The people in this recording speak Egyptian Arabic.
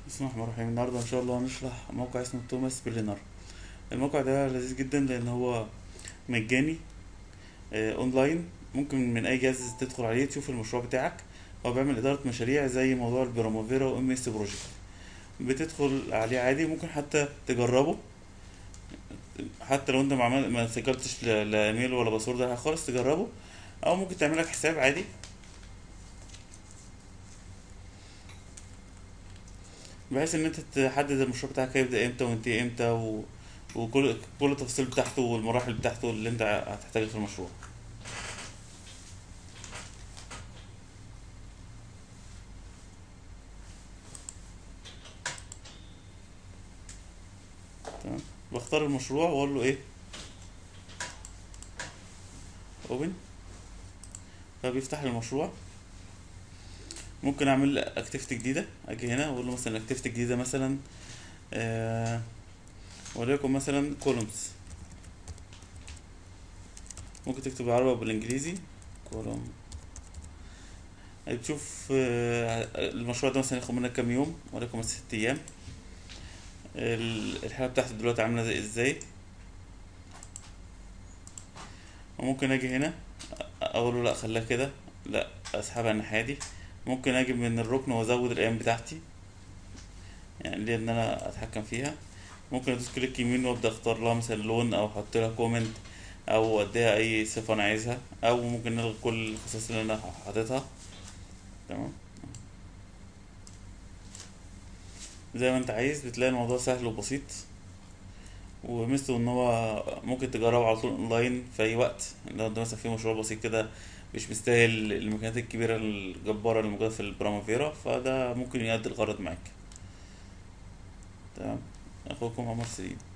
بسم الله الرحمن الرحيم النهارده ان شاء الله هنشرح موقع اسمه توماس بلينر الموقع ده لذيذ جدا لان هو مجاني آه، اونلاين ممكن من اي جهاز تدخل عليه تشوف المشروع بتاعك هو بيعمل اداره مشاريع زي موضوع البرامافيرا وام اس بروجكت بتدخل عليه عادي ممكن حتى تجربه حتى لو انت ما عمل ما سجلتش لا لا ايميل ولا باسورد ولا حاجة خالص تجربه او ممكن تعمل لك حساب عادي بحيث ان انت تحدد المشروع بتاعك هيبدأ امتى وينتهي امتى و... وكل كل التفاصيل بتاعته والمراحل بتاعته اللي انت هتحتاجها في المشروع تمام بختار المشروع واقول له ايه اوبن فبيفتح لي المشروع ممكن اعمل اكتيفيتي جديده اجي هنا واقول له مثلا اكتيفيتي جديده مثلا آه وليكن مثلا كولومز ممكن تكتب بالعربي او بالانجليزي كولوم بتشوف آه، المشروع ده مثلا ياخد منك كام يوم وليكن مثلا ست ايام ال- الحاله بتاعته دلوقتي عامله زي ازاي وممكن اجي هنا اقول له لا خليها كده لا اسحبها الناحيه دي ممكن اجي من الركن وازود الايام بتاعتي يعني ليه ان انا اتحكم فيها ممكن ادوس كليك يمين وابدا اختار لها مثلا لون او احط لها كومنت او اديها اي صفه انا عايزها او ممكن نلغي كل الخصائص اللي انا حاططها تمام زي ما انت عايز بتلاقي الموضوع سهل وبسيط ومثله ان هو ممكن تجربه على طول اونلاين في اي وقت لو انت مثلا في مشروع بسيط كده مش مستاهل المكانات الكبيرة الجبارة اللي موجودة في البرامافيرا فده ممكن يؤدي الغرض معاك تمام اخوكم عمر سليم